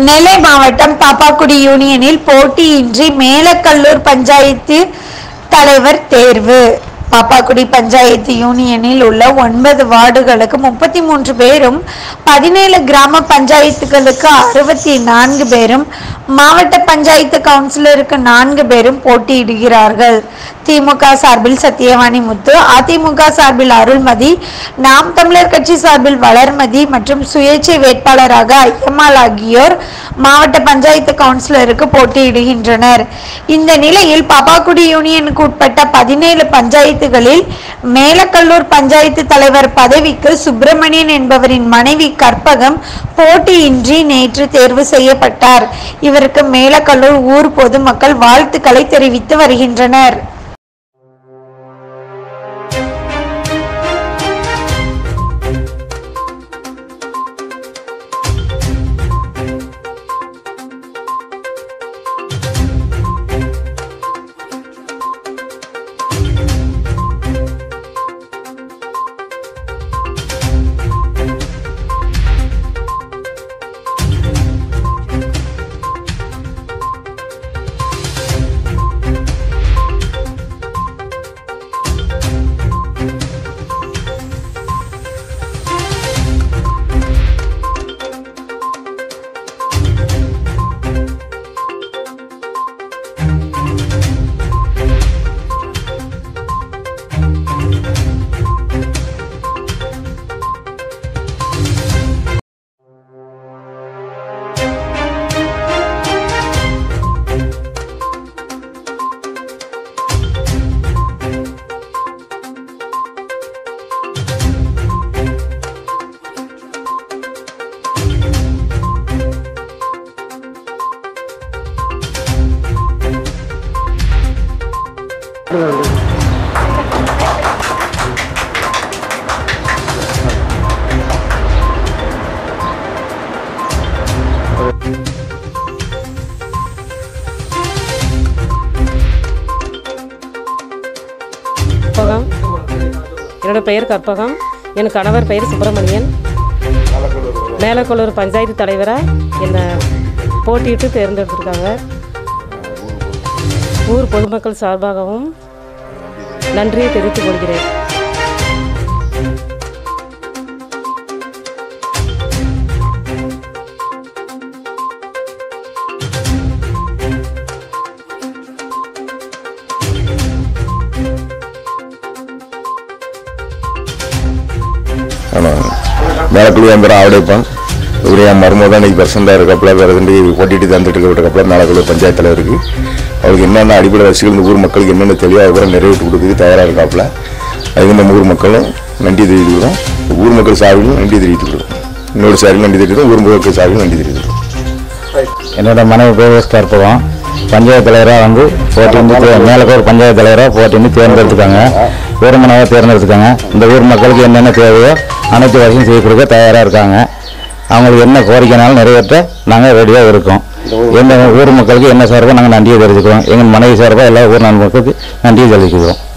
நெல்லை மாவட்டம் பாப்பாக்குடி யூனியனில் போட்டியின்றி மேலக்கல்லூர் பஞ்சாயத்து தலைவர் தேர்வு பாப்பாக்குடி பஞ்சாயத்து யூனியனில் உள்ள ஒன்பது வார்டுகளுக்கு முப்பத்தி மூன்று பேரும் பதினேழு கிராம பஞ்சாயத்துகளுக்கு அறுபத்தி நான்கு பேரும் மாவட்ட பஞ்சாயத்து கவுன்சிலருக்கு நான்கு பேரும் போட்டியிடுகிறார்கள் திமுக சார்பில் சத்தியவாணி முத்து அதிமுக சார்பில் அருள்மதி நாம் தமிழர் கட்சி சார்பில் வளர்மதி மற்றும் சுயேட்சை வேட்பாளராக ஐயம்மாள் ஆகியோர் மாவட்ட பஞ்சாயத்து கவுன்சிலருக்கு போட்டியிடுகின்றனர் இந்த நிலையில் பாப்பாக்குடி யூனியனுக்கு உட்பட்ட பதினேழு பஞ்சாயத்துகளில் மேலக்கல்லூர் பஞ்சாயத்து தலைவர் பதவிக்கு சுப்பிரமணியன் என்பவரின் மனைவி கற்பகம் போட்டியின்றி நேற்று தேர்வு செய்யப்பட்டார் இவருக்கு மேலக்கல்லூர் ஊர் பொதுமக்கள் வாழ்த்துக்களை தெரிவித்து வருகின்றனர் கற்பகம் என்னோட பெயர் கற்பகம் என் கணவர் பெயர் சுப்பிரமணியன் மேலக்கொள்ளூர் பஞ்சாயத்து தலைவராக என்னை போட்டியிட்டு தேர்ந்தெடுத்திருக்காங்க ஊர் பொதுமக்கள் சார்பாகவும் நன்றியை தெரிவித்துக் கொள்கிறேன் ஆமாம் மேலக்குழு எம்பரம் ஆவடைப்பான் இவர் என் மருமக இன்னைக்கு பிரசண்டாக இருக்கப்பல வேறு ரெண்டு போட்டிட்டு தந்துட்டு இருக்கப்பல மேலக்குழு பஞ்சாயத்து தலைவருக்கு அவருக்கு என்னென்ன அடிப்படை வசதிகள் இந்த ஊர் மக்களுக்கு என்னென்ன தெளிவாக விவரம் நிறைவேற்றி கொடுக்குறதுக்கு தயாராக இருக்காப்புல அதுக்கு நம்ம ஊர் மக்களும் நன்றி தெரிவிக்கிறோம் ஊர் மக்கள் சார்பிலும் நன்றி தெரிவித்துக்கிறோம் இன்னொரு சார்பில் நன்றி தெரிவிக்கிறோம் ஊர் மக்கள் சார்பிலும் நன்றி தெரிவிக்கிறோம் என்னோட மனைவி பேர் எஸ் கற்பகம் பஞ்சாயத்து தலைவராக வந்து போட்டிருந்து மேலக்கூர் பஞ்சாயத்து தலைவராக போட்டிருந்து தேர்ந்தெடுத்துக்காங்க ஊர்மனவாக தேர்ந்தெடுத்துக்காங்க இந்த ஊர் மக்களுக்கு என்னென்ன தேவையோ அனைத்து வசதியும் செய்து கொடுக்க தயாராக இருக்காங்க அவங்களுக்கு என்ன கோரிக்கைனாலும் நிறைவேற்ற நாங்கள் ரெடியாக இருக்கோம் எங்கள் ஊர் மக்களுக்கு என்ன சார்பாக நாங்கள் நன்றியை தெரிவிக்கிறோம் எங்கள் மனைவி சார்பாக எல்லா ஊர் மக்களுக்கு நன்றியை தெரிவிக்கிறோம்